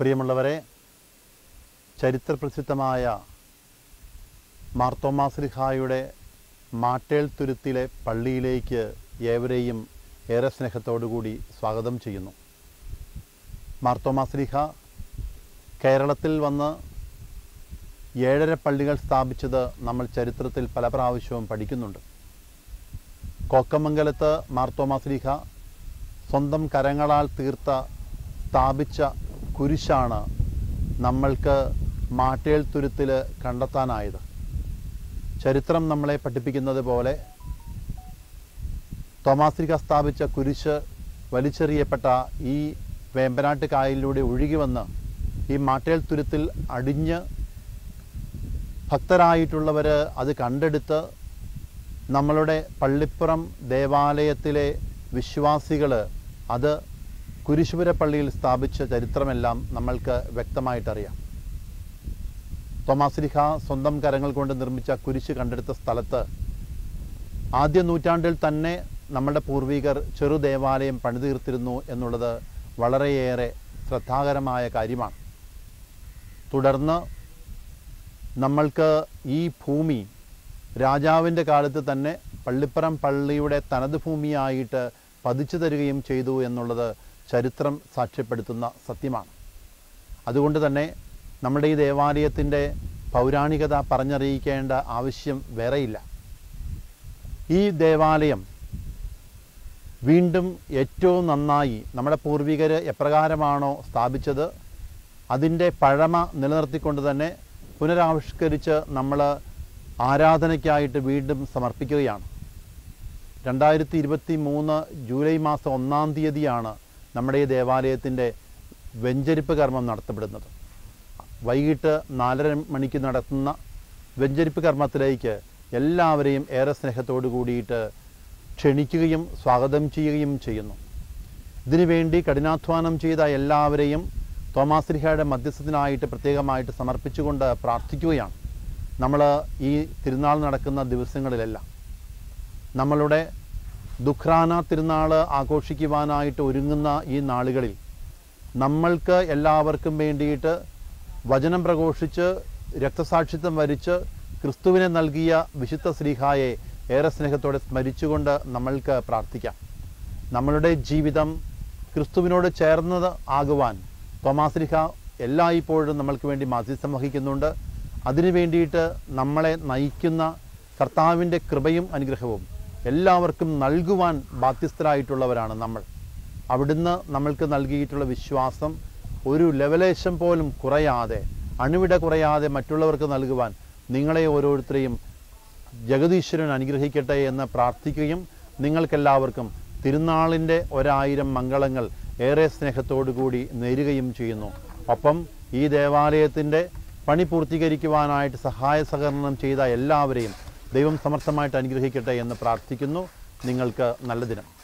പ്രിയമുള്ളവരെ ചരിത്രപ്രസിദ്ധമായ മാർത്തോമാസ്ലിഹായുടെ മാട്ടേൽ തുരുത്തിലെ പള്ളിയിലേക്ക് ഏവരെയും ഏറെ സ്നേഹത്തോടുകൂടി സ്വാഗതം ചെയ്യുന്നു മാർത്തോമാസ്ലിഹ കേരളത്തിൽ വന്ന് ഏഴര പള്ളികൾ സ്ഥാപിച്ചത് നമ്മൾ ചരിത്രത്തിൽ പല പ്രാവശ്യവും പഠിക്കുന്നുണ്ട് കോക്കമംഗലത്ത് മാർത്തോമാസ്ലിഹ സ്വന്തം കരങ്ങളാൽ തീർത്ത സ്ഥാപിച്ച കുരിശാണ് നമ്മൾക്ക് മാട്ടേൽ തുരുത്തിൽ കണ്ടെത്താനായത് ചരിത്രം നമ്മളെ പഠിപ്പിക്കുന്നത് പോലെ തോമാസ്ലിക സ്ഥാപിച്ച കുരിശ് വലിച്ചെറിയപ്പെട്ട ഈ വേമ്പനാട്ട് കായലിലൂടെ ഒഴുകി വന്ന് ഈ മാട്ടേൽ തുരുത്തിൽ അടിഞ്ഞ് ഭക്തരായിട്ടുള്ളവർ അത് കണ്ടെടുത്ത് നമ്മളുടെ പള്ളിപ്പുറം ദേവാലയത്തിലെ വിശ്വാസികൾ അത് കുരിശുപുര പള്ളിയിൽ സ്ഥാപിച്ച ചരിത്രമെല്ലാം നമ്മൾക്ക് വ്യക്തമായിട്ടറിയാം തോമാസ്ലിഹ സ്വന്തം കരങ്ങൾ കൊണ്ട് നിർമ്മിച്ച കുരിശ് കണ്ടെടുത്ത സ്ഥലത്ത് ആദ്യ നൂറ്റാണ്ടിൽ തന്നെ നമ്മുടെ പൂർവികർ ചെറു ദേവാലയം പണിതീർത്തിരുന്നു എന്നുള്ളത് വളരെയേറെ ശ്രദ്ധാകരമായ കാര്യമാണ് തുടർന്ന് നമ്മൾക്ക് ഈ ഭൂമി രാജാവിൻ്റെ കാലത്ത് തന്നെ പള്ളിപ്പുറം പള്ളിയുടെ തനത് ഭൂമിയായിട്ട് പതിച്ചു തരികയും ചെയ്തു എന്നുള്ളത് ചരിത്രം സാക്ഷ്യപ്പെടുത്തുന്ന സത്യമാണ് അതുകൊണ്ട് തന്നെ നമ്മുടെ ഈ ദേവാലയത്തിൻ്റെ പൗരാണികത പറഞ്ഞറിയിക്കേണ്ട ആവശ്യം വേറെയില്ല ഈ ദേവാലയം വീണ്ടും ഏറ്റവും നന്നായി നമ്മുടെ പൂർവികർ എപ്രകാരമാണോ സ്ഥാപിച്ചത് അതിൻ്റെ പഴമ നിലനിർത്തിക്കൊണ്ട് തന്നെ പുനരാവിഷ്കരിച്ച് നമ്മൾ ആരാധനയ്ക്കായിട്ട് വീണ്ടും സമർപ്പിക്കുകയാണ് രണ്ടായിരത്തി ഇരുപത്തി മൂന്ന് ജൂലൈ മാസം ഒന്നാം തീയതിയാണ് നമ്മുടെ ഈ ദേവാലയത്തിൻ്റെ വെഞ്ചരിപ്പ് കർമ്മം നടത്തപ്പെടുന്നത് വൈകിട്ട് നാലര മണിക്ക് നടത്തുന്ന വെഞ്ചരിപ്പ് കർമ്മത്തിലേക്ക് എല്ലാവരെയും ഏറെ സ്നേഹത്തോടു കൂടിയിട്ട് ക്ഷണിക്കുകയും സ്വാഗതം ചെയ്യുകയും ചെയ്യുന്നു ഇതിനുവേണ്ടി കഠിനാധ്വാനം ചെയ്ത എല്ലാവരെയും തോമാശ്രീഹയുടെ മധ്യസ്ഥത്തിനായിട്ട് പ്രത്യേകമായിട്ട് സമർപ്പിച്ചുകൊണ്ട് പ്രാർത്ഥിക്കുകയാണ് നമ്മൾ ഈ തിരുനാൾ നടക്കുന്ന ദിവസങ്ങളിലെല്ലാം നമ്മളുടെ ദുഃഖ്രാന തിരുനാൾ ആഘോഷിക്കുവാനായിട്ട് ഒരുങ്ങുന്ന ഈ നാളുകളിൽ നമ്മൾക്ക് എല്ലാവർക്കും വേണ്ടിയിട്ട് വചനം പ്രഘോഷിച്ച് രക്തസാക്ഷിത്വം വരിച്ച് ക്രിസ്തുവിനെ നൽകിയ വിശുദ്ധ ശ്രീഹായെ ഏറെ സ്നേഹത്തോടെ സ്മരിച്ചുകൊണ്ട് നമ്മൾക്ക് പ്രാർത്ഥിക്കാം നമ്മളുടെ ജീവിതം ക്രിസ്തുവിനോട് ചേർന്നത് ആകുവാൻ തോമാശ്രീഹ എല്ലായ്പ്പോഴും നമ്മൾക്ക് വേണ്ടി മാധ്യസ്ഥം വഹിക്കുന്നുണ്ട് അതിനു വേണ്ടിയിട്ട് നമ്മളെ നയിക്കുന്ന കർത്താവിൻ്റെ കൃപയും അനുഗ്രഹവും എല്ലാവർക്കും നൽകുവാൻ ബാധ്യസ്ഥരായിട്ടുള്ളവരാണ് നമ്മൾ അവിടുന്ന് നമ്മൾക്ക് നൽകിയിട്ടുള്ള വിശ്വാസം ഒരു ലെവലേശം പോലും കുറയാതെ അണുവിട കുറയാതെ മറ്റുള്ളവർക്ക് നൽകുവാൻ നിങ്ങളെ ഓരോരുത്തരെയും ജഗതീശ്വരൻ അനുഗ്രഹിക്കട്ടെ എന്ന് പ്രാർത്ഥിക്കുകയും നിങ്ങൾക്കെല്ലാവർക്കും തിരുനാളിൻ്റെ ഒരായിരം മംഗളങ്ങൾ ഏറെ സ്നേഹത്തോടു കൂടി നേരുകയും ചെയ്യുന്നു ഒപ്പം ഈ ദേവാലയത്തിൻ്റെ പണി പൂർത്തീകരിക്കുവാനായിട്ട് സഹായ സഹകരണം ചെയ്ത എല്ലാവരെയും ദൈവം സമർത്ഥമായിട്ട് അനുഗ്രഹിക്കട്ടെ എന്ന് പ്രാർത്ഥിക്കുന്നു നിങ്ങൾക്ക് നല്ല ദിനം